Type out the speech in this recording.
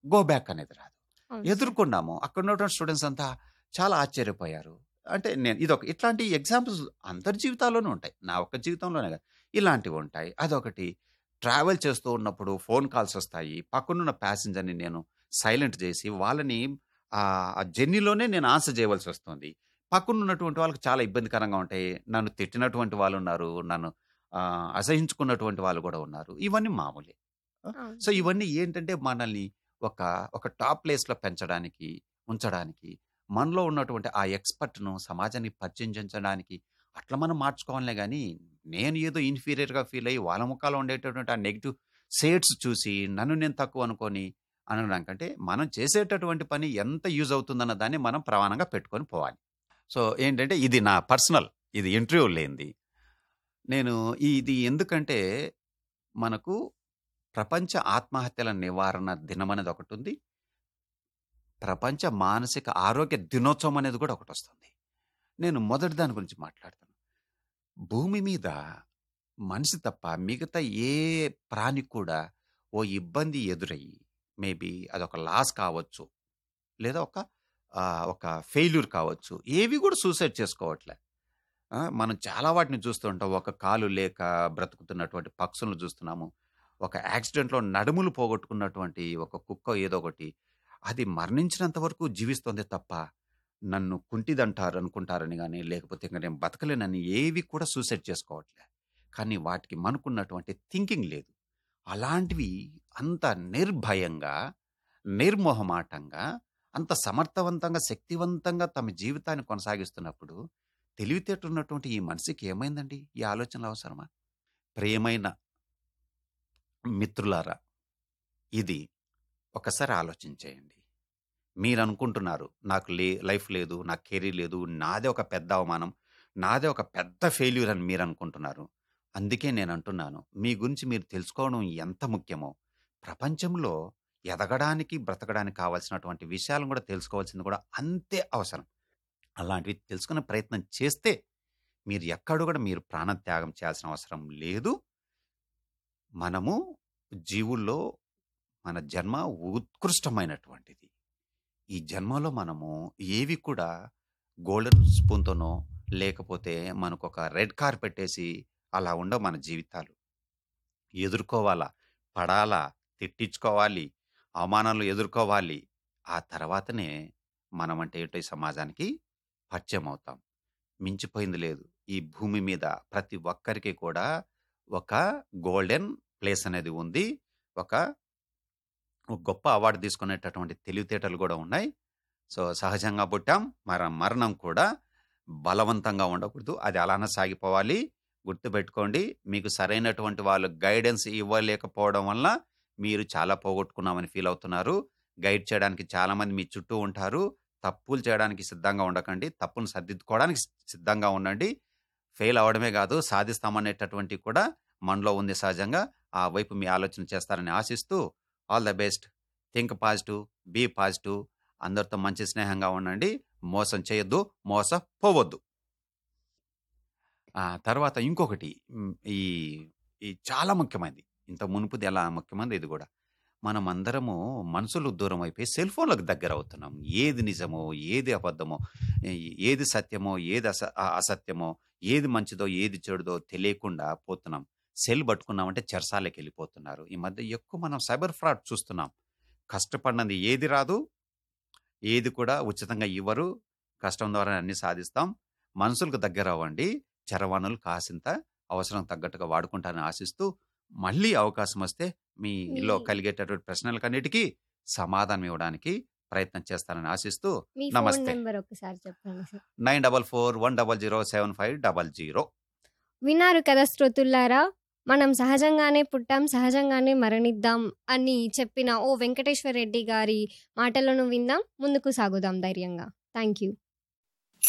Go back అనేది రాదు అవును సార్. ఎదుర్కొన్నాము అక్కడ ఉన్నటువంటి స్టూడెంట్స్ అంతా చాలా ఆశ్చర్యపోయారు అంటే నేను ఇదొక ఇట్లాంటి ఎగ్జాంపుల్స్ అందరి జీవితాల్లోనూ ఉంటాయి నా ఒక్క జీవితంలోనే కాదు ఇలాంటివి ఉంటాయి అదొకటి ట్రావెల్ చేస్తూ ఉన్నప్పుడు ఫోన్ కాల్స్ వస్తాయి పక్కనున్న ప్యాసింజర్ని నేను సైలెంట్ చేసి వాళ్ళని ఆ జర్నీలోనే నేను ఆన్సర్ చేయవలసి వస్తుంది పక్కన ఉన్నటువంటి వాళ్ళకి చాలా ఇబ్బందికరంగా ఉంటాయి నన్ను తిట్టినటువంటి వాళ్ళు ఉన్నారు నన్ను ఆ, అసహించుకున్నటువంటి వాళ్ళు కూడా ఉన్నారు ఇవన్నీ మామూలే అవును సో ఇవన్నీ ఏంటంటే మనల్ని ఒక ఒక టాప్ ప్లేస్లో పెంచడానికి ఉంచడానికి మనలో ఉన్నటువంటి ఆ ఎక్స్పర్ట్ను సమాజానికి పరిచయం చేయించడానికి అట్లా మనం మార్చుకోవాలనే కానీ నేను ఏదో ఇన్ఫీరియర్గా ఫీల్ అయ్యి వాళ్ళ ముఖాలు ఉండేటటువంటి ఆ నెగిటివ్ షేడ్స్ చూసి నన్ను నేను తక్కువ అనుకొని అనడానికంటే మనం చేసేటటువంటి పని ఎంత యూజ్ అవుతుందన్న దాన్ని మనం ప్రమాణంగా పెట్టుకొని పోవాలి సో ఏంటంటే ఇది నా పర్సనల్ ఇది ఇంటర్వ్యూ లేనిది నేను ఇది ఎందుకంటే మనకు ప్రపంచ ఆత్మహత్యల నివారణ దినం అనేది ఒకటి ఉంది ప్రపంచ మానసిక ఆరోగ్య దినోత్సవం అనేది కూడా ఒకటి వస్తుంది నేను మొదటి దాని గురించి మాట్లాడతాను భూమి మీద మనిషి తప్ప మిగతా ఏ ప్రాణి కూడా ఓ ఇబ్బంది ఎదురయ్యి మేబీ అదొక లాస్ కావచ్చు లేదా ఒక ఆ, ఒక ఫెయిల్యూర్ కావచ్చు ఏవి కూడా సూసైడ్ చేసుకోవట్లే ఆ, మనం చాలా వాటిని చూస్తుంటాం ఒక కాలు లేక బ్రతుకుతున్నటువంటి పక్షులను చూస్తున్నాము ఒక యాక్సిడెంట్లో నడుములు పోగొట్టుకున్నటువంటి ఒక కుక్క ఏదో ఒకటి అది మరణించినంత వరకు జీవిస్తుంది తప్ప నన్ను కుంటిదంటారు అనుకుంటారని కానీ లేకపోతే ఇంకా నేను బతకలేనని ఏవి కూడా సూసైడ్ చేసుకోవట్లే కానీ వాటికి మనకున్నటువంటి థింకింగ్ లేదు అలాంటివి అంత నిర్భయంగా నిర్మోహమాటంగా అంత సమర్థవంతంగా శక్తివంతంగా తమ జీవితాన్ని కొనసాగిస్తున్నప్పుడు తెలివితేటలున్నటువంటి ఈ మనిషికి ఏమైందండి ఈ ఆలోచనలు అవసరమా ప్రియమైన మిత్రులారా ఇది ఒకసారి ఆలోచించేయండి మీరు అనుకుంటున్నారు నాకు లే లైఫ్ లేదు నాకు కెరీర్ లేదు నాదే ఒక పెద్ద అవమానం నాదే ఒక పెద్ద ఫెయిల్యూర్ అని మీరు అనుకుంటున్నారు అందుకే నేను అంటున్నాను మీ గురించి మీరు తెలుసుకోవడం ఎంత ముఖ్యమో ప్రపంచంలో ఎదగడానికి బ్రతకడానికి కావాల్సినటువంటి విషయాలను కూడా తెలుసుకోవాల్సింది కూడా అంతే అవసరం అలాంటివి తెలుసుకునే ప్రయత్నం చేస్తే మీరు ఎక్కడు కూడా మీరు ప్రాణ త్యాగం చేయాల్సిన అవసరం లేదు మనము జీవుల్లో మన జన్మ ఉత్కృష్టమైనటువంటిది ఈ జన్మలో మనము ఏవి కూడా గోల్డెన్ స్పూన్తోనో లేకపోతే మనకు ఒక రెడ్ కార్ పెట్టేసి అలా ఉండవు మన జీవితాలు ఎదుర్కోవాలా పడాలా తిట్టించుకోవాలి అవమానాలు ఎదుర్కోవాలి ఆ తర్వాతనే మనం అంటే ఏంటో ఈ సమాజానికి పరిచయం అవుతాం మించిపోయింది లేదు ఈ భూమి మీద ప్రతి ఒక్కరికి కూడా ఒక గోల్డెన్ ప్లేస్ అనేది ఉంది ఒక ఒక గొప్ప అవార్డు తీసుకునేటటువంటి తెలివితేటలు కూడా ఉన్నాయి సో సహజంగా పుట్టాం మన మరణం కూడా బలవంతంగా ఉండకూడదు అది అలానే సాగిపోవాలి గుర్తుపెట్టుకోండి మీకు సరైనటువంటి వాళ్ళు గైడెన్స్ ఇవ్వలేకపోవడం వల్ల మీరు చాలా పోగొట్టుకున్నామని ఫీల్ అవుతున్నారు గైడ్ చేయడానికి చాలా మంది మీ చుట్టూ ఉంటారు తప్పులు చేయడానికి సిద్ధంగా ఉండకండి తప్పును సర్దిద్దుకోవడానికి సిద్ధంగా ఉండండి ఫెయిల్ అవడమే కాదు సాధిస్తామనేటటువంటి కూడా మనలో ఉంది సహజంగా ఆ వైపు మీ ఆలోచన చేస్తారని ఆశిస్తూ all the best think positive be positive అందరితో మంచి స్నేహంగా ఉండండి మోసం చేయొద్దు మోస పోవద్దు ఆ తర్వాత ఇంకొకటి మ్, ఈ ఈ చాలా ముఖ్యమైనది ఇంత మునుపుది ఎలా ముఖ్యమైనది ఇది కూడా మనం అందరము మనసులు దూరం అయిపోయి సెల్ ఫోన్లకు దగ్గర అవుతున్నాం ఏది నిజమో ఏది అబద్ధమో ఏ- ఏది సత్యమో ఏది అస అ- అసత్యమో ఏది మంచిదో ఏది చెడుదో తెలియకుండా పోతున్నాం సెల్ పట్టుకున్నామంటే చెరసాలకి వెళ్ళిపోతున్నారు ఈ మధ్య ఎక్కువ మనం సైబర్ ఫ్రాడ్ చూస్తున్నాం కష్టపడినది ఏది రాదు ఏది కూడా ఉచితంగా ఇవ్వరు కష్టం ద్వారా అన్ని సాధిస్తాం మనుషులకు దగ్గర అవ్వండి చరవాణులు కాసింత అవసరం తగ్గట్టుగా వాడుకుంటానని ఆశిస్తూ మళ్ళీ అవకాశం వస్తే మీలో మీ- కలిగేటటువంటి ప్రశ్నలకన్నిటికీ సమాధానం ఇవ్వడానికి ప్రయత్నం చేస్తానని ఆశిస్తూ మీ ఫోన్ నమస్తే నెంబర్ ఒకసారి చెప్పండి sir nine double four one double zero seven five double zero విన్నారు కదా శ్రోతుల్లారా మనం సహజంగానే పుట్టాం సహజంగానే మరణిద్దాం అని చెప్పిన ఓ వెంకటేశ్వర రెడ్డి గారి మాటలను విందాం ముందుకు సాగుదాం ధైర్యంగా థ్యాంక్ యూ